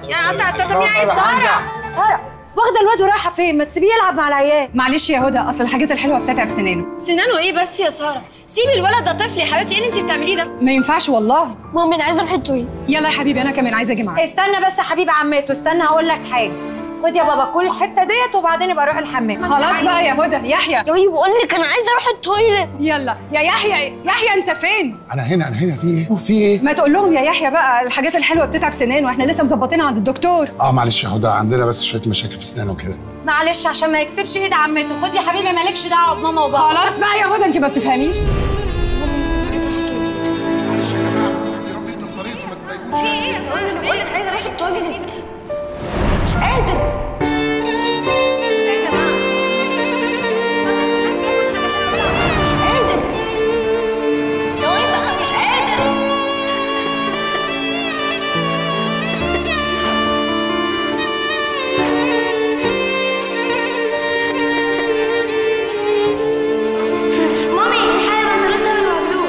يا قطع طب يا ساره ساره واخده الواد ورايحه فين ما تسيبيه يلعب مع العيال معلش يا هدى اصل الحاجات الحلوه بتتعب سنانه سنانه ايه بس يا ساره سيبي الولد ده طفل يا حبيبتي ايه اللي انت بتعمليه ده ما ينفعش والله ماما انا عايزه اروح التويليت يلا يا حبيبي انا كمان عايزه اجي معاك استنى بس يا حبيب عمته استنى هقول لك حاجه خد يا بابا كل الحته ديت وبعدين ابقى روح الحمام خلاص بقى يا هدى يحيى يوي بقول لك انا عايزه اروح التويليت يلا يا يحيى يحيى انت فين انا هنا انا هنا في ايه وفي ايه ما تقول لهم يا يحيى بقى الحاجات الحلوه بتتعب سنان واحنا لسه مظبطينها عند الدكتور اه معلش يا هدى عندنا بس شويه مشاكل في اسنانه وكده معلش عشان ما يكسبش ايد عمته خد يا حبيبي مالكش دعوه بماما وبابا خلاص بقى يا هدى انت ما بتفهميش عايزه اروح التويليت معلش يا جماعه احترام ابني بطريقته ما تضايقوش في ايه يا ساره بقول لك عايزه اروح التويليت مش قادر مش قادر يوي بقى مش قادر مامي الحقيقة بنطلون ده مبلول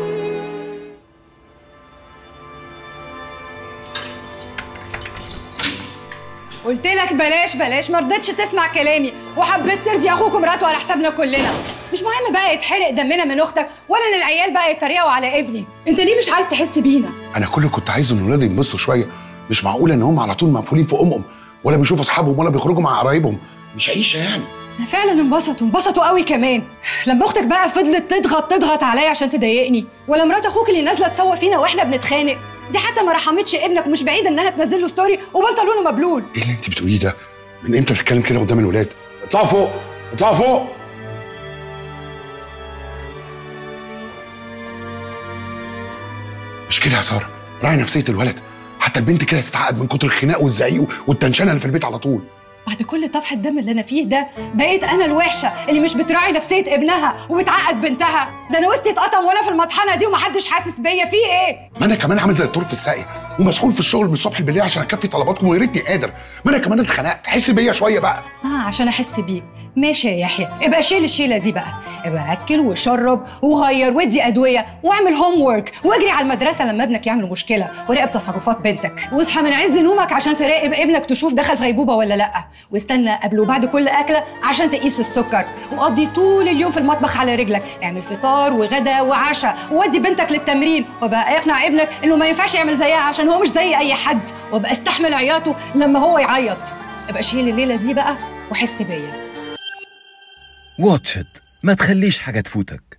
قلت لك بلاش بلاش ما رضيتش تسمع كلامي وحبيت ترضي اخوك ومراته على حسابنا كلنا مش مهم بقى يتحرق دمنا من اختك ولا ان العيال بقى يتريقوا على ابني انت ليه مش عايز تحس بينا انا كل اللي كنت عايزه ان ولادي ينبسطوا شويه مش معقوله ان هم على طول مقفولين في امهم ولا بيشوفوا اصحابهم ولا بيخرجوا مع قرايبهم مش عيشه يعني فعلا انبسطوا انبسطوا قوي كمان لما اختك بقى فضلت تضغط تضغط عليا عشان تضايقني ولا مرات اخوك اللي نازله تصور فينا واحنا بنتخانق دي حتى ما رحمتش ابنك ومش بعيد انها تنزل له ستوري وبنطلونه مبلول ايه اللي انت بتقوليه ده من امتى بتتكلم كده قدام الولاد اطلعوا فوق اطلعوا فوق مش كده يا ساره راعي نفسيه الولد حتى البنت كده تتعقد من كتر الخناق والزعيق والتنشنه اللي في البيت على طول بعد كل طفح الدم اللي انا فيه ده بقيت انا الوحشه اللي مش بتراعي نفسيه ابنها وبتعقد بنتها ده انا وسطي اتقطم وانا في المطحنه دي ومحدش حاسس بيا في ايه ما انا كمان عامل زي الطور في الساقيه ومسحول في الشغل من الصبح بالليل عشان اكفي طلباتكم ويا ريتني قادر ما انا كمان اتخنقت حس بيا شويه بقى اه عشان احس بيك ماشي يا يحيى ابقى شيل الشيله دي بقى ابقى اكل وشرب وغير وادي ادويه واعمل هوم ورك واجري على المدرسه لما ابنك يعمل مشكله وراقب تصرفات بنتك واصحى من عز نومك عشان تراقب ابنك تشوف دخل في غيبوبه ولا لا واستنى قبل وبعد كل اكله عشان تقيس السكر وقضي طول اليوم في المطبخ على رجلك اعمل فطار وغدا وعشاء وودي بنتك للتمرين وبقى اقنع ابنك انه ما ينفعش يعمل زيها عشان هو مش زي اي حد وابقى استحمل عياطه لما هو يعيط ابقى شيل الليله دي بقى وحس بيا واتش إت ما تخليش حاجة تفوتك